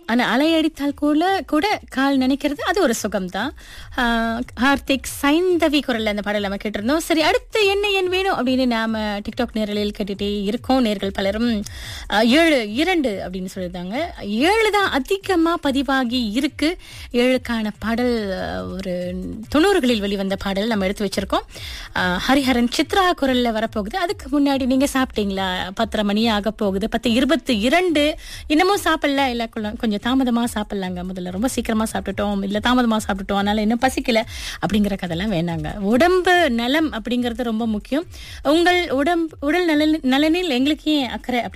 ஆனா அலை அடித்தால் கூட கூட கால் நினைக்கிறது அது ஒரு சுகம்தான் ஆஹ் கார்த்திக் சைந்தவி குரல்ல அந்த பாடல் நம்ம கேட்டிருந்தோம் சரி அடுத்து என்ன என் வேணும் அப்படின்னு நாம டிக்டாக் நேரலில் கேட்டுட்டே இருக்கோம் நேர்கள் பலரும் ஆஹ் ஏழு இரண்டு அப்படின்னு சொல்லியிருந்தாங்க ஏழு தான் அதிகமா பதிவாகி இருக்கு ஏழுக்கான பாடல் ஆஹ், ஒரு தொண்ணூறுகளில் வெளிவந்த பாடல் நம்ம எடுத்து வச்சிருக்கோம் ஆஹ், ஹரிஹரன் சித்ரா குரல்ல வரப்போகுது அதுக்கு முன்னாடி நீங்க சாப்பிட்டீங்களா பத்தரை மணி ஆக போகுது பத்து இருபத்தி இரண்டு இன்னமும் சாப்பிடல இல்ல கொள்ள- கொஞ்சம் தாமதமா சாப்பிடலாங்க முதல்ல ரொம்ப சீக்கிரமா சாப்பிட்டுட்டோம் இல்ல தாமதமா சாப்பிட்டுட்டோம் அதனால இன்னும் பசிக்கல அப்படிங்கிற கதெல்லாம் வேணாங்க உடம்பு நலம் அப்படிங்கிறது ரொம்ப முக்கியம் உங்கள் உடம்பு உடல் நலன் நலனில் எங்களுக்கு ஏன் அக்கறை